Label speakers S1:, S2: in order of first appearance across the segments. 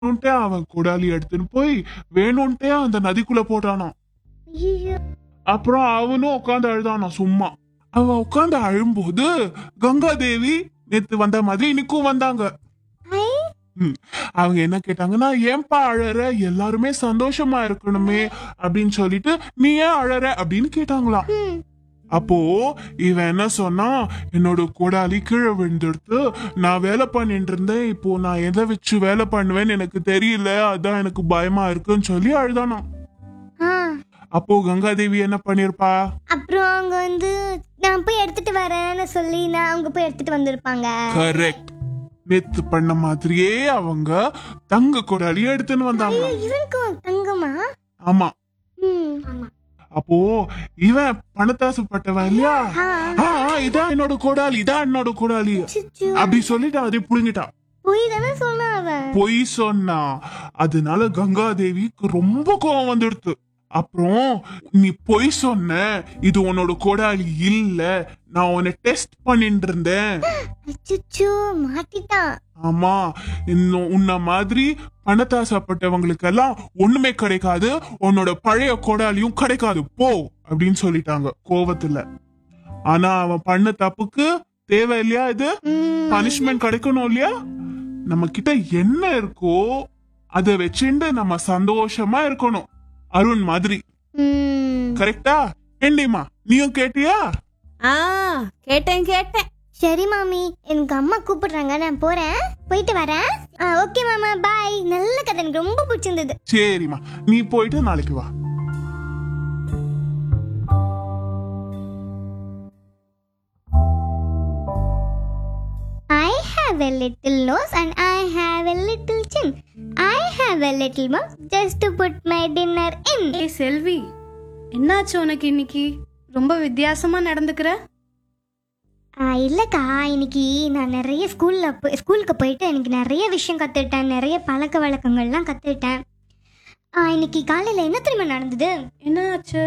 S1: வேணும்ட்டே அவன் கொடாலி எடுத்துன்னு போய் வேணும்ட்டே அந்த நதிக்குள்ள போட்டானாம்
S2: ஐயோ
S1: அப்புறம் அவனும் உட்காந்து அழுதானா சும்மா அவன் உட்காந்து அழும்போது கங்கா தேவி நேத்து வந்த மாதிரி இன்னைக்கும் வந்தாங்க
S2: ஐ
S1: ம். அவங்க என்ன கேட்டாங்கன்னா ஏன்பா அழற எல்லாருமே சந்தோஷமா இருக்கணுமே அப்படின்னு சொல்லிட்டு நீ ஏன் அழற அப்படின்னு கேட்டாங்களாம்
S2: ம்.
S1: அப்போ இவன் என்ன சொன்னா என்னோட கோடாலி கீழே விழுந்துடுத்து நான் வேலை பண்ணிட்டு இருந்தேன் இப்போ நான் எதை வச்சு வேலை பண்ணுவேன்னு எனக்கு தெரியல அதான் எனக்கு பயமா இருக்குன்னு சொல்லி அழுதானாம்
S2: ஆ
S1: அப்போ கங்காதேவி என்ன பண்ணிருப்பா
S2: அப்புறம் அவங்க வந்து நான் போய் எடுத்துட்டு வரேன்னு சொல்லி நான் அவங்க போய் எடுத்துட்டு வந்திருப்பாங்க
S1: கரெக்ட் நேத்து பண்ண மாதிரியே அவங்க தங்க கோடாலி எடுத்துன்னு வந்தாங்க
S2: ஐயோ, இவனுக்கும் தங்கமா
S1: ஆமா
S2: ம் ஆமா
S1: அப்போ இவன் பணத்தாசப்பட்டவன் இல்லையா
S2: ஆ
S1: ஆ ஆ, இதான் என்னோட கோடாலி இதான் என்னோட கோடாலி
S2: அச்சச்சோ.
S1: அப்படி சொல்லிட்டு அதை புடுங்கிட்டான்
S2: பொய் தானே சொன்னான் அவன்
S1: பொய் சொன்னா அதனால கங்காதேவிக்கு ரொம்ப கோவம் வந்துடுத்து அப்புறம் நீ பொய் சொன்ன இது உன்னோட கோடாலி இல்ல நான் உன்னை டெஸ்ட் பண்ணிட்டு இருந்தேன்
S2: அச்சச்சோ மாட்டிட்டான்
S1: ஆமா இன்னும் உன்ன மாதிரி பணத்தாசப்பட்டவங்களுக்கெல்லாம் ஒண்ணுமே கிடைக்காது உன்னோட பழைய கோடாலியும் கிடைக்காது போ அப்படின்னு சொல்லிட்டாங்க கோவத்துல ஆனா அவன் பண்ண தப்புக்கு தேவை இல்லையா இது
S2: ம்.
S1: பனிஷ்மெண்ட் கிடைக்கணும் இல்லையா நம்ம கிட்ட என்ன இருக்கோ அதை வச்சுட்டு நம்ம சந்தோஷமா இருக்கணும் அருண் மாதிரி
S2: ம்.
S1: கரெக்டா ஏண்டிமா நீயும் கேட்டியா
S3: ஆ கேட்டேன் கேட்டேன்
S2: சரி மாமி எனக்கு அம்மா கூப்பிடுறாங்க நான் போறேன் போயிட்டு வரேன் ஓகே மாமா பாய் நல்ல கதை எனக்கு ரொம்ப பிடிச்சிருந்தது
S1: சரிம்மா நீ போயிட்டு நாளைக்கு வா
S2: I have a little nose and I have a little chin. I have a little mouth just to put my dinner in.
S3: ஏய் செல்வி என்னாச்சு உனக்கு இன்னைக்கு ரொம்ப வித்தியாசமா நடந்துக்கிற
S2: ஆ, இல்லக்கா இன்னைக்கு நான் நிறைய ஸ்கூல்ல போய் ஸ்கூலுக்கு போயிட்டு எனக்கு நிறைய விஷயம் கத்துக்கிட்டேன் நிறைய பழக்க வழக்கங்கள்லாம் கத்துக்கிட்டேன் ஆ, இன்னைக்கு காலையில என்ன தெரியுமா நடந்தது
S3: என்னாச்சு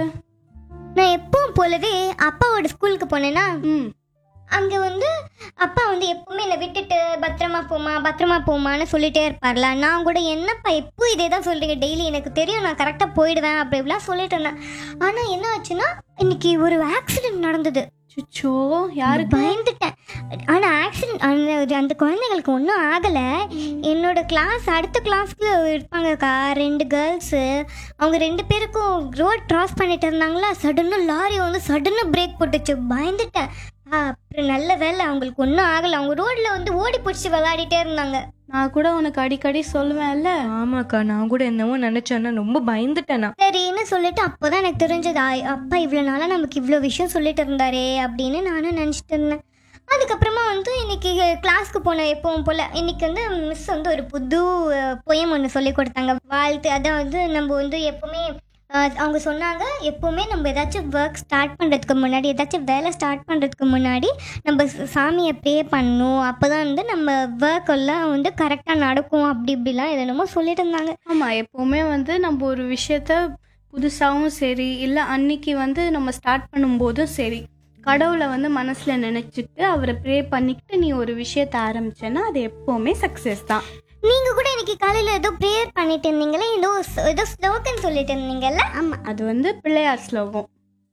S2: நான் எப்பவும் போலவே அப்பாவோட ஸ்கூலுக்கு போனேன்னா
S3: ம்
S2: அங்கே வந்து அப்பா வந்து எப்பவுமே என்னை விட்டுட்டு பத்திரமா போமா பத்திரமா போமான்னு சொல்லிட்டே இருப்பார்ல நான் கூட என்னப்பா எப்போ இதே தான் சொல்றீங்க டெய்லி எனக்கு தெரியும் நான் கரெக்டாக போயிடுவேன் அப்படி இப்படிலாம் சொல்லிட்டு இருந்தேன் ஆனால் என்ன ஆச்சுன்னா இன்னைக்கு ஒரு ஆக்சிடென்ட் நடந்தது
S3: சுச்சோ யாருக்கு
S2: பயந்துட்டேன் ஆனால் ஆக்சிடென்ட் அந்த அந்த குழந்தைகளுக்கு ஒன்றும் ஆகலை என்னோட கிளாஸ் அடுத்த கிளாஸ்க்கு இருப்பாங்கக்கா ரெண்டு கேர்ள்ஸு அவங்க ரெண்டு பேருக்கும் ரோட் கிராஸ் பண்ணிட்டு இருந்தாங்களா சடனாக லாரி வந்து சடனாக பிரேக் போட்டுச்சு பயந்துட்டேன் ஆ, அப்புறம் நல்ல வேலை அவங்களுக்கு ஒன்றும் ஆகலை அவங்க ரோட்டில் வந்து ஓடி பிடிச்சி விளையாடிட்டே இருந்தாங்க
S3: நான் கூட உனக்கு அடிக்கடி சொல்லுவேன்ல
S4: ஆமாக்கா நான் கூட என்னவோ நினைச்சேன்னா ரொம்ப பயந்துட்டேனா
S2: சரின்னு சொல்லிட்டு அப்போதான் எனக்கு தெரிஞ்சது ஆ, அப்பா இவ்வளோ நாளாக நமக்கு இவ்வளோ விஷயம் சொல்லிட்டு இருந்தாரே அப்படின்னு நானும் நினச்சிட்டு இருந்தேன் அதுக்கப்புறமா வந்து இன்னைக்கு கிளாஸ்க்கு போன எப்பவும் போல் இன்னைக்கு வந்து மிஸ் வந்து ஒரு புது பொயம் ஒன்று சொல்லி கொடுத்தாங்க வாழ்த்து அதான் வந்து நம்ம வந்து எப்பவுமே அஹ், அவங்க சொன்னாங்க எப்பவுமே நம்ம ஏதாச்சும் ஒர்க் ஸ்டார்ட் பண்ணுறதுக்கு முன்னாடி ஏதாச்சும் வேலை ஸ்டார்ட் பண்ணுறதுக்கு முன்னாடி நம்ம ச- சாமியை ப்ரே பண்ணணும் அப்போ தான் வந்து நம்ம ஒர்க் எல்லாம் வந்து கரெக்டாக நடக்கும் அப்படி இப்படிலாம் என்னென்னமோ சொல்லிட்டு இருந்தாங்க
S3: ஆமா எப்பவுமே வந்து நம்ம ஒரு விஷயத்த புதுசாகவும் சரி இல்லை அன்னைக்கு வந்து நம்ம ஸ்டார்ட் பண்ணும்போதும் சரி கடவுளை வந்து மனசுல நினைச்சிட்டு அவரை ப்ரே பண்ணிக்கிட்டு நீ ஒரு விஷயத்த ஆரம்பிச்சேன்னா அது எப்பவுமே சக்சஸ் தான்
S2: நீங்க கூட இன்னைக்கு காலையில ஏதோ ப்ரேயர் பண்ணிட்டு இருந்தீங்களே ஏதோ ஸ்- ஏதோ ஸ்லோகன் சொல்லிட்டு இருந்தீங்கல்ல
S3: ஆமா அது வந்து பிள்ளையார் ஸ்லோகம்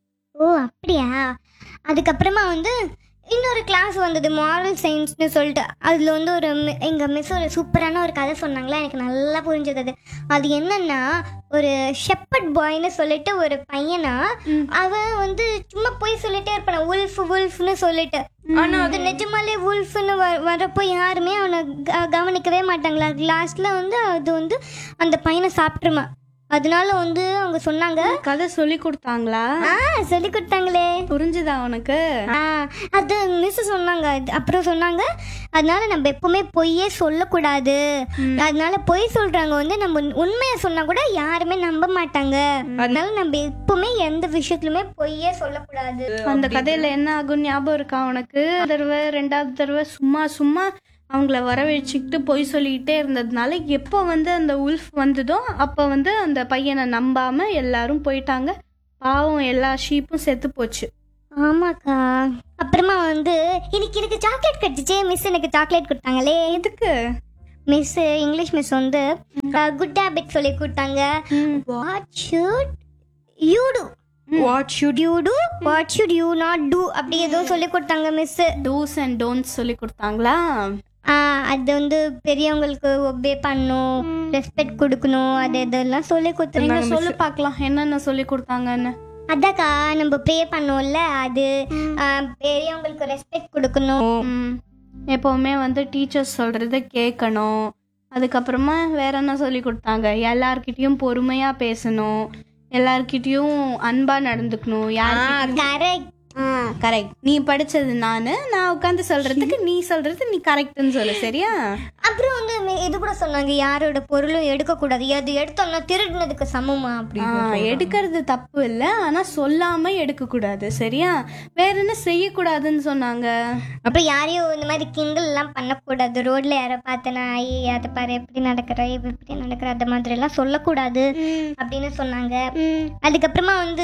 S2: ஓ அப்படியா அதுக்கப்புறமா வந்து இன்னொரு கிளாஸ் வந்தது மாரல் சயின்ஸ்னு சொல்லிட்டு அதில் வந்து ஒரு mi- எங்க மிஸ் ஒரு சூப்பரான ஒரு கதை சொன்னாங்களா எனக்கு நல்லா புரிஞ்சது அது அது என்னன்னா ஒரு ஷெப்பர்ட் பாய்னு சொல்லிட்டு ஒரு பையனா
S3: ம்.
S2: அவன் வந்து சும்மா போய் சொல்லிட்டே இருப்பான் உல்ஃப் உல்ஃப்னு சொல்லிட்டு ஆனா அது நிஜமாலே உல்ஃப்னு வரப்போ யாருமே அவனை க- கவனிக்கவே மாட்டாங்களா லாஸ்ட்ல வந்து அது வந்து அந்த பையனை சாப்பிட்டுருமா அதனால வந்து அவங்க சொன்னாங்க
S3: கதை சொல்லி கொடுத்தாங்களா
S2: ஆ சொல்லி கொடுத்தாங்களே
S3: புரிஞ்சுதா உனக்கு
S2: ஆ அது மிஸ் சொன்னாங்க அது- அப்புறம் சொன்னாங்க அதனால நம்ம எப்பவுமே பொய்யே சொல்லக்கூடாது அதனால பொய் சொல்றவங்க வந்து நம்ம உண்மையை சொன்னா கூட யாருமே நம்ப மாட்டாங்க அதனால நம்ம எப்பவுமே எந்த விஷயத்துலயுமே பொய்யே சொல்லக்கூடாது
S3: அந்த கதையில என்ன ஆகும் ஞாபகம் இருக்கா உனக்கு ஒரு தடவை ரெண்டாவது தடவை சும்மா சும்மா அவங்கள வரவழைச்சிக்கிட்டு பொய் சொல்லிக்கிட்டே இருந்ததுனால எப்போ வந்து அந்த உல்ஃப் வந்ததோ அப்போ வந்து அந்த பையனை நம்பாம எல்லாரும் போயிட்டாங்க பாவம் எல்லா ஷீப்பும் செத்து போச்சு
S2: ஆமாக்கா அப்புறமா வந்து இன்னைக்கு எனக்கு சாக்லேட் கிடைச்சிச்சே மிஸ் எனக்கு சாக்லேட் கொடுத்தாங்களே
S3: எதுக்கு
S2: மிஸ் இங்கிலீஷ் மிஸ் வந்து குட் ஹேபிட் சொல்லி கொடுத்தாங்க what should you do
S3: what should
S2: you do what should you not do அப்படி ஏதோ சொல்லி கொடுத்தாங்க மிஸ்
S3: டூஸ் அண்ட் டோன்ட்ஸ் சொல்லி கொடுத்தாங்களா
S2: அது வந்து பெரியவங்களுக்கு ஒபே பண்ணணும் ரெஸ்பெக்ட் கொடுக்கணும் அது இதெல்லாம் சொல்லி
S3: எங்க
S2: கொடுத்துருந்தாங்க
S3: சொல்லு பார்க்கலாம் என்னென்ன சொல்லி கொடுத்தாங்கன்னு
S2: அதாக்கா நம்ம ப்ரே பண்ணோம்ல அது ஆ, பெரியவங்களுக்கு ரெஸ்பெக்ட் கொடுக்கணும்
S3: ம். எப்பவுமே வந்து டீச்சர்ஸ் சொல்றத கேட்கணும் அதுக்கப்புறமா வேற என்ன சொல்லி கொடுத்தாங்க எல்லார்கிட்டயும் பொறுமையா பேசணும் எல்லார்கிட்டயும் அன்பா நடந்துக்கணும் யார்
S2: கரெக்ட்
S3: கரெக்ட் நீ படிச்சது நானு நான் உட்காந்து சொல்றதுக்கு நீ சொல்றது நீ கரெக்ட்னு சொல்லு சரியா
S2: அப்புறம் வந்து மே- இது கூட சொன்னாங்க யாரோட பொருளும் எடுக்க கூடாது அது எடுத்தோம்னா திருடினதுக்கு சமமா அப்படி
S3: ஆ, எடுக்கிறது தப்பு இல்லை ஆனா சொல்லாம எடுக்க கூடாது சரியா வேற என்ன செய்யக்கூடாதுன்னு சொன்னாங்க
S2: அப்புறம் யாரையும் இந்த மாதிரி கிண்டல் எல்லாம் பண்ணக்கூடாது ரோட்ல யாரை பார்த்தனா ஐயே அதை பாரு எப்படி நடக்கிற இவ இப்படி நடக்கிற அந்த மாதிரி எல்லாம் சொல்லக்கூடாது அப்படின்னு சொன்னாங்க அதுக்கப்புறமா வந்து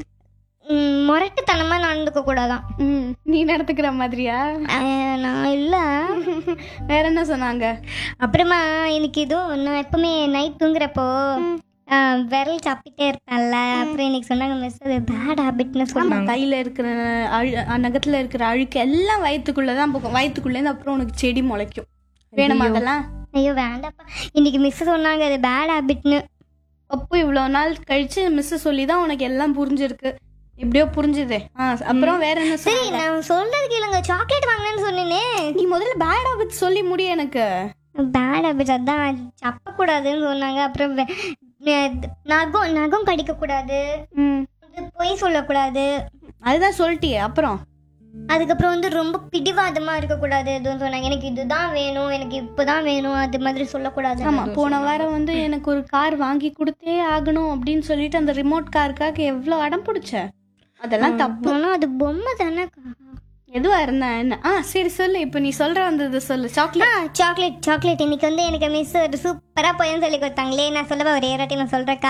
S2: ம், முரட்டுத்தனமா நடந்துக்க கூடாதான்
S3: ம், நீ நடத்துக்கிற மாதிரியா
S2: அஹ், நான் இல்லை
S3: வேற என்ன சொன்னாங்க
S2: அப்புறமா எனக்கு இதுவும் நான் எப்பவுமே நைட் தூங்குறப்போ ஆஹ், விரல் சாப்பிட்டே இருப்பேன்ல அப்புறம் இன்னைக்கு சொன்னாங்க மிஸ் அது பேட் ஹேபிட்னு
S3: ஆமா
S2: சொன்னாங்க
S3: கையில இருக்கிற அழு நகத்துல இருக்கிற அழுக்கு எல்லாம் வயிற்றுக்குள்ளதான் போகும் வயிற்றுக்குள்ளேருந்து அப்புறம் உனக்கு செடி முளைக்கும் வேணுமா அதெல்லாம்
S2: ஐயோ வேண்டாப்பா இன்னைக்கு மிஸ் சொன்னாங்க அது பேட் ஹேபிட்னு
S3: அப்போ இவ்வளோ நாள் கழிச்சு மிஸ் சொல்லி தான் உனக்கு எல்லாம் புரிஞ்சிருக்கு எப்படியோ புரிஞ்சுதே ஆ அப்புறம் வேற என்ன
S2: சரி
S3: சொன்னாங்க
S2: நான் சொல்றது கேளுங்க சாக்லேட் வாங்கினேன்னு சொன்னேனே
S3: நீ முதல்ல பேட் ஹாபிட் சொல்லி முடி எனக்கு
S2: பேட் ஹேபிட் அதான் சப்பக்கூடாதுன்னு சொன்னாங்க அப்புறம் வே- வே- நகம் நகம் கடிக்கக்கூடாது
S3: ம்
S2: வந்து பொய் சொல்லக்கூடாது
S3: அதுதான் சொல்லிட்டியே அப்புறம்
S2: அதுக்கப்புறம் வந்து ரொம்ப பிடிவாதமா இருக்கக்கூடாது எதுவும் சொன்னாங்க எனக்கு இதுதான் வேணும் எனக்கு இப்பதான் வேணும் அது மாதிரி சொல்லக்கூடாது
S3: ஆமா போன வாரம் வந்து எனக்கு ஒரு கார் வாங்கி கொடுத்தே ஆகணும் அப்படின்னு சொல்லிட்டு அந்த ரிமோட் காருக்காக எவ்வளோ அடம் பிடிச்ச அதெல்லாம் தப்பு
S2: ஆனா அது பொம்மை தானே
S3: எதுவா இருந்தா என்ன ஆ சரி சொல்லு இப்போ நீ சொல்ற வந்தது சொல்லு சாக்லேட்
S2: ஆ சாக்லேட் சாக்லேட் இன்னைக்கு வந்து எனக்கு மிஸ் ஒரு சூப்பரா போயம் சொல்லி கொடுத்தாங்களே நான் சொல்லவா ஒரே வாட்டி நான் சொல்றேக்கா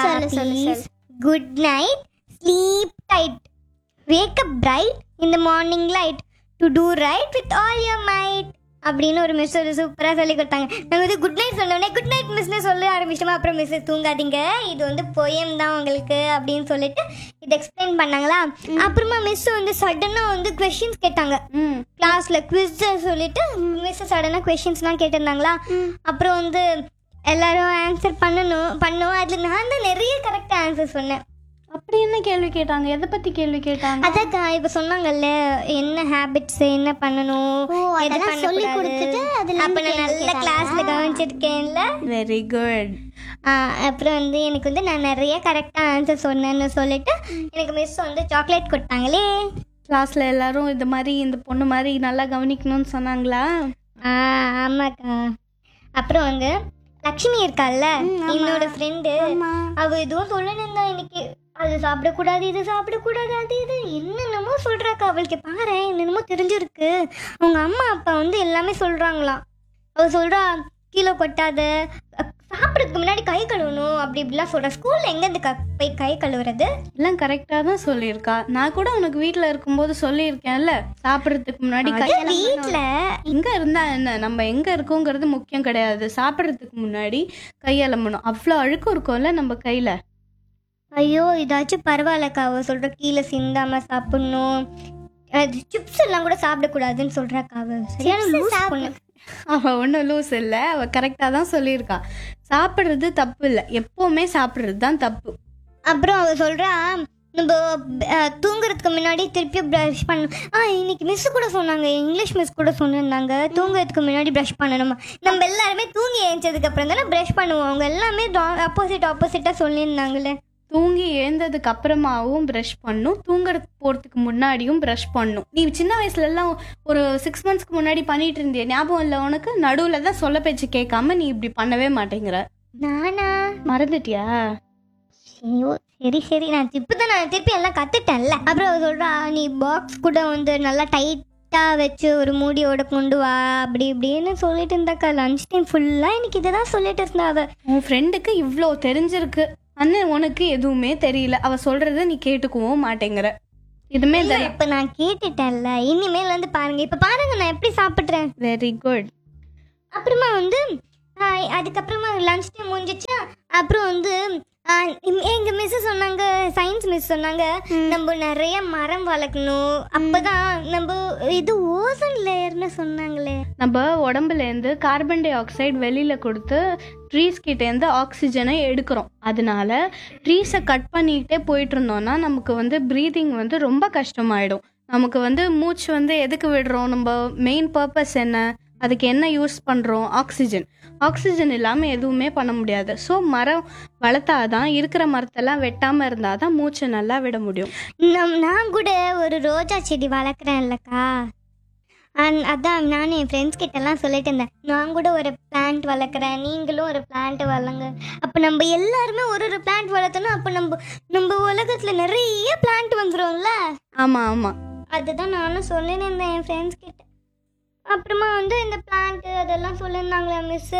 S2: good night sleep tight wake up bright in the morning light to do right with all your might அப்படின்னு ஒரு மிஸ் ஒரு சூப்பராக சொல்லி கொடுத்தாங்க நாங்கள் வந்து குட் நைட் சொன்னோடனே குட் நைட் மிஸ்னு சொல்ல ஆரம்பிச்சிட்டோமா அப்புறம் மிஸ் தூங்காதீங்க இது வந்து போயம் தான் உங்களுக்கு அப்படின்னு சொல்லிட்டு இது எக்ஸ்பிளைன் பண்ணாங்களா அப்புறமா மிஸ் வந்து சடனாக வந்து கொஷின்ஸ் கேட்டாங்க
S3: ம்
S2: கிளாஸ்ல குவிஸ் சொல்லிட்டு மிஸ் சடனாக கொஷின்ஸ்லாம் கேட்டிருந்தாங்களா அப்புறம் வந்து எல்லாரும் ஆன்சர் பண்ணணும் பண்ணோம் அதில் நான் தான் நிறைய கரெக்டாக ஆன்சர் சொன்னேன்
S3: அப்படி என்ன கேள்வி கேட்டாங்க எதை பத்தி கேள்வி கேட்டாங்க
S2: அதாக்கா இப்போ சொன்னாங்கல்ல என்ன ஹேபிட்ஸ் என்ன பண்ணணும் எது சொல்லி கொடுத்துட்டு அப்போ நான் நல்ல கிளாஸ்ல கவனிச்சிருக்கேன்ல
S3: வெரி குட்
S2: ஆ, அப்புறம் வந்து எனக்கு வந்து நான் நிறைய கரெக்டாக ஆன்சர் சொன்னேன்னு சொல்லிட்டு எனக்கு மிஸ் வந்து சாக்லேட் கொடுத்தாங்களே
S3: கிளாஸ்ல எல்லாரும் இந்த மாதிரி இந்த பொண்ணு மாதிரி நல்லா கவனிக்கணும்னு சொன்னாங்களா
S2: ஆ ஆமாக்கா அப்புறம் வந்து லக்ஷ்மி இருக்கால்ல என்னோட ஃப்ரெண்டு அவ எதுவும் சொல்லணும்னா இன்னைக்கு அது சாப்பிடக்கூடாது இது சாப்பிடக்கூடாது அது இது என்னென்னமோ சொல்றாக்கா அவளுக்கு பாரு என்னென்னமோ தெரிஞ்சிருக்கு அவங்க அம்மா அப்பா வந்து எல்லாமே சொல்றாங்களாம் அவ சொல்றா கீழே கொட்டாத அ- சாப்பிட்றதுக்கு முன்னாடி கை கழுவணும் அப்படி இப்படிலாம் சொல்றா ஸ்கூல்ல எங்கேருந்து க போய் கை கழுவுறது
S3: எல்லாம் கரெக்டாக தான் சொல்லியிருக்கா நான் கூட உனக்கு வீட்டில் இருக்கும்போது சொல்லியிருக்கேன்ல சாப்பிட்றதுக்கு முன்னாடி கை
S2: வீட்ல
S3: எங்க இருந்தா என்ன நம்ம எங்க இருக்கோங்கிறது முக்கியம் கிடையாது சாப்பிட்றதுக்கு முன்னாடி கையலம்பணும் அவ்வளோ அழுக்கு இருக்கும்ல நம்ம கையில
S2: ஐயோ இதாச்சும் பரவாயில்லக்கா அவ சொல்ற கீழே சிந்தாம சாப்பிடணும் அது சிப்ஸ் எல்லாம் கூட சாப்பிடக்கூடாதுன்னு சொல்றாக்கா அவ சரியான லூஸ் பொண்ணு
S3: அவ ஒன்றும் லூஸ் இல்லை அவ கரெக்டாக தான் சொல்லியிருக்கா சாப்பிட்றது தப்பு இல்லை எப்பவுமே சாப்பிட்றது தான் தப்பு
S2: அப்புறம் அவ சொல்றா நம்ம அஹ், தூங்குறதுக்கு முன்னாடி திருப்பி ப்ரஷ் பண்ணணும் ஆ இன்னைக்கு மிஸ் கூட சொன்னாங்க இங்கிலீஷ் மிஸ் கூட சொன்னிருந்தாங்க தூங்குறதுக்கு முன்னாடி ப்ரஷ் பண்ணணுமா நம்ம எல்லாருமே தூங்கி ஏஞ்சதுக்கு அப்புறம் தானே ப்ரஷ் பண்ணுவோம் அவங்க எல்லாமே ஆப்போசிட் ஆப்போசிட்டாக சொல்லியிருந்தாங்களே
S3: தூங்கி எழுந்ததுக்கு அப்புறமாவும் ப்ரஷ் பண்ணும் தூங்குறதுக்கு போகிறதுக்கு முன்னாடியும் ப்ரஷ் பண்ணும் நீ சின்ன வயசுல எல்லாம் ஒரு சிக்ஸ் மந்த்ஸ்க்கு முன்னாடி பண்ணிட்டு இருந்திய ஞாபகம் இல்லை உனக்கு நடுவில் தான் சொல்ல பேச்சு கேட்காம நீ இப்படி பண்ணவே மாட்டேங்கிற
S2: நானா
S3: மறந்துட்டியா
S2: ஐயோ சரி சரி நான் இப்போ தான் நான் திருப்பி எல்லாம் கற்றுட்டேன்ல அப்புறம் அவ சொல்றா நீ பாக்ஸ் கூட வந்து நல்லா டைட்டாக வச்சு ஒரு மூடியோட கொண்டு வா அப்படி இப்படின்னு சொல்லிட்டு இருந்தாக்கா லஞ்ச் டைம் ஃபுல்லாக எனக்கு இதை தான் சொல்லிட்டு இருந்தா அவ
S3: உன் ஃப்ரெண்டுக்கு இவ்வளோ தெரிஞ்சிருக்கு அண்ணன் உனக்கு எதுவுமே தெரியல அவ சொல்றத நீ கேட்டுக்கவும் மாட்டேங்கிற இதுமே
S2: இப்போ நான் கேட்டுட்டேன்ல இனிமேல் வந்து பாருங்க இப்போ பாருங்க நான் எப்படி சாப்பிட்றேன்
S3: வெரி குட்
S2: அப்புறமா வந்து ஆஹ் அதுக்கப்புறமா லஞ்ச் டைம் முடிஞ்சிச்சு அப்புறம் வந்து ஆஹ் இம்- எங்க மிஸ் சொன்னாங்க சயின்ஸ் மிஸ் சொன்னாங்க நம்ம நிறைய மரம் வளர்க்கணும் அப்பதான் நம்ம இது ஓசன் லேயர்னு சொன்னாங்களே
S3: நம்ம உடம்புலேருந்து கார்பன் டை ஆக்சைடு வெளியில் கொடுத்து ட்ரீஸ் கிட்டேருந்து ஆக்சிஜனை எடுக்கிறோம் அதனால ட்ரீஸை கட் பண்ணிக்கிட்டே போயிட்டு இருந்தோம்னா நமக்கு வந்து ப்ரீதிங் வந்து ரொம்ப கஷ்டமாயிடும் நமக்கு வந்து மூச்சு வந்து எதுக்கு விடுறோம் நம்ம மெயின் பர்பஸ் என்ன அதுக்கு என்ன யூஸ் பண்ணுறோம் ஆக்சிஜன் ஆக்சிஜன் இல்லாமல் எதுவுமே பண்ண முடியாது ஸோ மரம் வளர்த்தாதான் இருக்கிற மரத்தெல்லாம் வெட்டாமல் இருந்தால் தான் மூச்சை நல்லா விட முடியும்
S2: நம் நான் கூட ஒரு ரோஜா செடி வளர்க்குறேன் இல்லக்கா அண்ட் அதான் நான் என் ஃப்ரெண்ட்ஸ் கிட்டலாம் சொல்லிட்டு இருந்தேன் நான் கூட ஒரு பிளான்ட் வளர்க்குறேன் நீங்களும் ஒரு பிளான்ட் வளங்க அப்போ நம்ம எல்லாருமே ஒரு ஒரு பிளான்ட் வளர்த்தோன்னா அப்போ நம்ம நம்ம உலகத்தில் நிறைய பிளான்ட் வந்துடும்ல
S3: ஆமாம் ஆமாம்
S2: அதுதான் நானும் சொல்லின்னு இருந்தேன் என் ஃப்ரெண்ட்ஸ் கிட்ட அப்புறமா வந்து இந்த பிளான்ட் அதெல்லாம் சொல்லியிருந்தாங்களே மிஸ்ஸு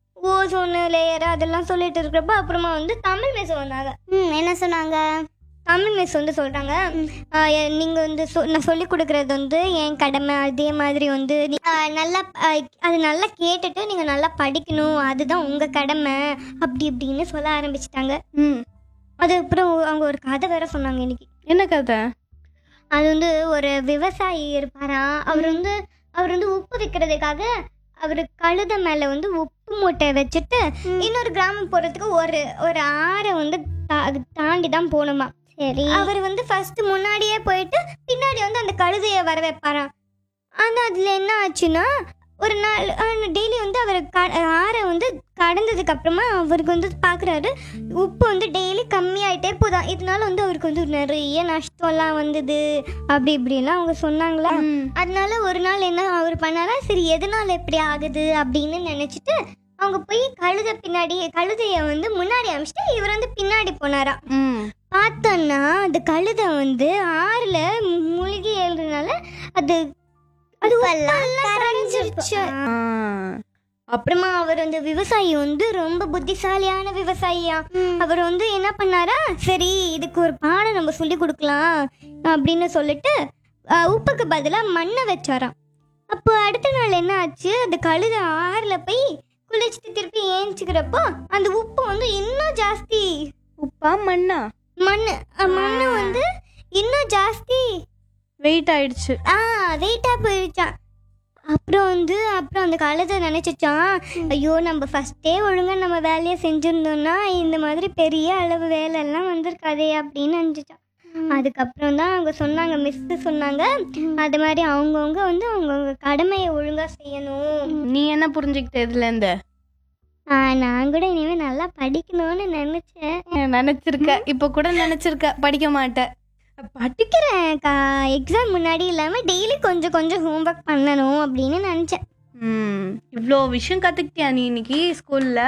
S2: ஓசோனு லேயர் அதெல்லாம் சொல்லிட்டு இருக்கிறப்ப அப்புறமா வந்து தமிழ் மிஸ் வந்தாங்க ம் என்ன சொன்னாங்க தமிழ் மிஸ் வந்து சொல்கிறாங்க நீங்கள் வந்து சொ நான் சொல்லி கொடுக்குறது வந்து என் கடமை அதே மாதிரி வந்து நீ- ஆ, நல்லா ஆ, அது நல்லா கேட்டுட்டு நீங்கள் நல்லா படிக்கணும் அதுதான் உங்கள் கடமை அப்படி இப்படின்னு சொல்ல ஆரம்பிச்சிட்டாங்க
S3: ம்
S2: அதுக்கப்புறம் அவங்க ஒரு கதை வேற சொன்னாங்க இன்னைக்கு
S3: என்ன கதை
S2: அது வந்து ஒரு விவசாயி இருப்பாராம் அவர் வந்து அவர் வந்து உப்பு விற்கிறதுக்காக அவர் கழுத மேல வந்து உப்பு மூட்டை வச்சுட்டு இன்னொரு கிராமம் போறதுக்கு ஒரு ஒரு ஆறை வந்து தா- தாண்டி தான் போகணுமா சரி அவர் வந்து ஃபர்ஸ்ட் முன்னாடியே போயிட்டு பின்னாடி வந்து அந்த கழுதையை வர வைப்பாராம் ஆனா அதுல என்ன ஆச்சுன்னா ஒரு நாள் டெய்லி வந்து அவர் க ஆறை வந்து கடந்ததுக்கு அப்புறமா அவருக்கு வந்து பார்க்குறாரு உப்பு வந்து டெய்லி கம்மியாயிட்டே போதான் இதனால வந்து அவருக்கு வந்து நிறைய நஷ்டம்லாம் வந்தது அப்படி இப்படிலாம் அவங்க சொன்னாங்களா
S3: ம்
S2: அதனால ஒரு நாள் என்ன அவர் பண்ணாரா சரி எதனால இப்படி ஆகுது அப்படின்னு நினைச்சிட்டு அவங்க போய் கழுதை பின்னாடி கழுதைய வந்து முன்னாடி அமிச்சிட்டு இவர் வந்து பின்னாடி போனாரா
S3: ம்
S2: பார்த்தோன்னா அந்த கழுதை வந்து ஆறுல மூழ்கி எழுதுனால அது அது கரைஞ்சிருச்சு
S3: ஆ
S2: அப்புறமா அவர் அந்த விவசாயி வந்து ரொம்ப புத்திசாலியான விவசாயியா அவர் வந்து என்ன பண்ணாரா சரி இதுக்கு ஒரு பாடம் நம்ம சொல்லி கொடுக்கலாம் அப்படின்னு சொல்லிட்டு அஹ், உப்புக்கு பதிலாக மண்ணை வச்சாராம் அப்போ அடுத்த நாள் என்ன ஆச்சு அந்த கழுத ஆறுல போய் குளிச்சுட்டு திருப்பி ஏஞ்சிக்கிறப்போ அந்த உப்பு வந்து இன்னும் ஜாஸ்தி
S3: உப்பா மண்ணா
S2: மண் அஹ், மண்ணு வந்து இன்னும் ஜாஸ்தி
S3: வெயிட் ஆயிடுச்சு
S2: ஆ வெயிட்டா போயிருச்சான் அப்புறம் வந்து அப்புறம் அந்த காலத்தை நினைச்சிச்சான் ஐயோ நம்ம ஃபர்ஸ்டே ஒழுங்கா நம்ம வேலையை செஞ்சிருந்தோம்னா இந்த மாதிரி பெரிய அளவு வேலை எல்லாம் வந்திருக்காதே அப்படின்னு நினைச்சிச்சான் அதுக்கப்புறம் தான் அவங்க சொன்னாங்க மிஸ் சொன்னாங்க அது மாதிரி அவங்கவுங்க வந்து அவங்கவுங்க கடமையை ஒழுங்கா செய்யணும்
S3: நீ என்ன புரிஞ்சுக்கிட்ட இதுல இருந்து
S2: ஆ, நான் கூட இனிமே நல்லா படிக்கணும்னு நினைச்சேன்
S3: நினைச்சிருக்க இப்ப கூட நினைச்சிருக்க படிக்க மாட்டேன்
S2: படிக்கிறேன்க்கா எக்ஸாம் முன்னாடி இல்லாம டெய்லி கொஞ்சம் கொஞ்சம் ஹோம்ஒர்க் பண்ணணும் அப்படின்னு நினைச்சேன்
S3: ம் இவ்வளோ விஷயம் கத்துக்கிட்டியா நீ இன்னைக்கு ஸ்கூல்ல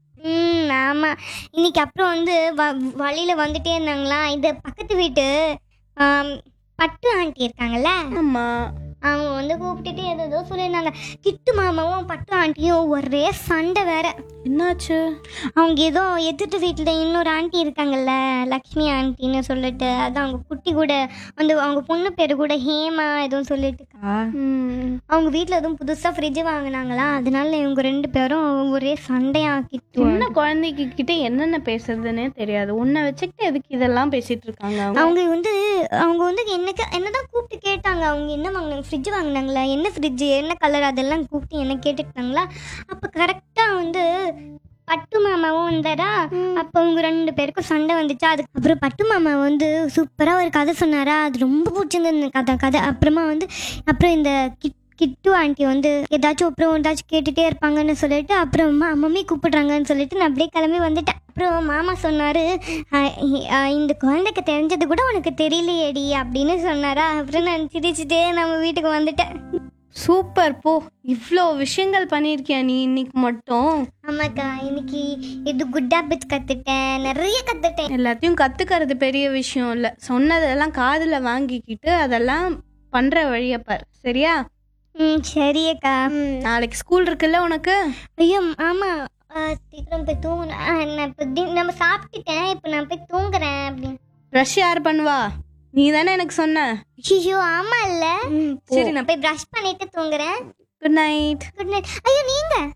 S2: ம் ஆமாம் இன்னைக்கு அப்புறம் வந்து வ வழியில் வந்துட்டே இருந்தாங்களா இந்த பக்கத்து வீட்டு ஆம், பட்டு ஆண்டி இருக்காங்கல்ல
S3: ஆமா
S2: அவங்க வந்து கூப்பிட்டுட்டு ஏதோ ஏதோ சொல்லியிருந்தாங்க கிட்டு மாமாவும் பட்டு ஆண்டியும் ஒரே சண்டை வேற
S3: என்னாச்சு
S2: அவங்க ஏதோ எதிர்த்து வீட்டில் இன்னொரு ஆண்டி இருக்காங்கல்ல லக்ஷ்மி ஆண்டின்னு சொல்லிட்டு அது அவங்க குட்டி கூட அந்த அவங்க பொண்ணு பேர் கூட ஹேமா எதுவும் சொல்லிட்டு
S3: ம்
S2: அவங்க வீட்டில் எதுவும் புதுசாக ஃப்ரிட்ஜ் வாங்கினாங்களா அதனால இவங்க ரெண்டு பேரும் ஒரே சண்டையாக்கிட்டு
S3: சின்ன குழந்தைக்கு கிட்ட என்னென்ன பேசுறதுன்னே தெரியாது உன்னை வச்சுக்கிட்டு எதுக்கு இதெல்லாம் பேசிட்டு இருக்காங்க அவங்க
S2: அவங்க வந்து அவங்க வந்து என்னக்கு என்னதான் கூப்பிட்டு கேட்டாங்க அவங்க என்ன வாங்கினாங்க ஃப்ரிட்ஜ் வாங்கினாங்களா என்ன ஃப்ரிட்ஜ் என்ன கலர் அதெல்லாம் கூப்பிட்டு என்ன கேட்டுட்டாங்களா அப்போ கரெக்டாக வந்து பட்டு மாமாவும் வந்தாரா அப்போ அவங்க ரெண்டு பேருக்கும் சண்டை வந்துச்சா அதுக்கப்புறம் பட்டு மாமா வந்து சூப்பராக ஒரு கதை சொன்னாரா அது ரொம்ப பிடிச்சிருந்தது இந்த கதை கதை அப்புறமா வந்து அப்புறம் இந்த கிட் கிட்டு ஆண்டி வந்து ஏதாச்சும் அப்புறம் ஏதாச்சும் கேட்டுட்டே இருப்பாங்கன்னு சொல்லிட்டு அப்புறம் மம்மி கூப்பிடுறாங்கன்னு சொல்லிட்டு நான் அப்படியே கிளம்பி வந்துட்டேன் அப்புறம் மாமா சொன்னாரு "அஹ் இ- அஹ் இந்த குழந்தைக்கு தெரிஞ்சது கூட உனக்கு தெரியலையேடி அப்படின்னு சொன்னாரா அப்புறம் நான் சிரிச்சுட்டே நம்ம வீட்டுக்கு வந்துட்டேன்
S3: சூப்பர் போ இவ்வளோ விஷயங்கள் பண்ணியிருக்கியா நீ இன்னைக்கு மட்டும்
S2: ஆமாக்கா இன்னைக்கு இது குட் ஹேபிட்ஸ் கத்துட்டேன் நிறைய கத்துட்டேன்
S3: எல்லாத்தையும் கத்துக்கிறது பெரிய விஷயம் இல்லை சொன்னதெல்லாம் காதுல வாங்கிக்கிட்டு அதெல்லாம் பண்ற வழிய பார் சரியா
S2: ம் சரியக்கா
S3: ம், நாளைக்கு ஸ்கூல் இருக்குல்ல உனக்கு
S2: ஐயோ ஆமா அஹ் சீக்கிரம் போய் தூங்கணும் அஹ் நான் இப்போ டி- நம்ம சாப்பிட்டுட்டேன் இப்போ நான் போய் தூங்குறேன் அப்படின்னு
S3: ப்ரஷ் யார் பண்ணுவா நீ தானே எனக்கு சொன்ன
S2: ஐயோ ஆமா இல்ல
S3: சரி
S2: சரி
S3: நான்
S2: நான் போய் ப்ரஷ் பண்ணிட்டு தூங்குறேன்
S3: குட் நைட்
S2: குட் நைட் ஐயோ நீங்க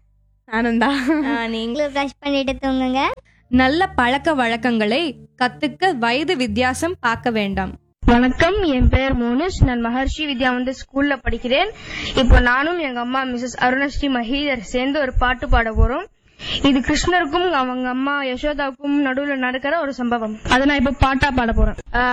S3: நானும் தான்
S4: ஆஹ், நீங்க
S2: நீங்களும் ப்ரஷ் பண்ணிட்டு தூங்குங்க
S4: நல்ல பழக்க வழக்கங்களை கத்துக்க வயது வித்தியாசம் பார்க்க வேண்டாம்
S5: வணக்கம் என் பெயர் மோனிஷ் நான் மகர்ஷி வித்யா வந்து ஸ்கூல்ல படிக்கிறேன் இப்போ நானும் எங்க அம்மா மிஸ்ஸஸ் அருணஸ்ரீ மஹீதர் சேர்ந்து ஒரு பாட்டு பாட போறோம் இது கிருஷ்ணருக்கும் அவங்க அம்மா யசோதாவுக்கும் நடுவுல நடக்கிற ஒரு சம்பவம் அதை நான் இப்ப பாட்டா பாட போறேன்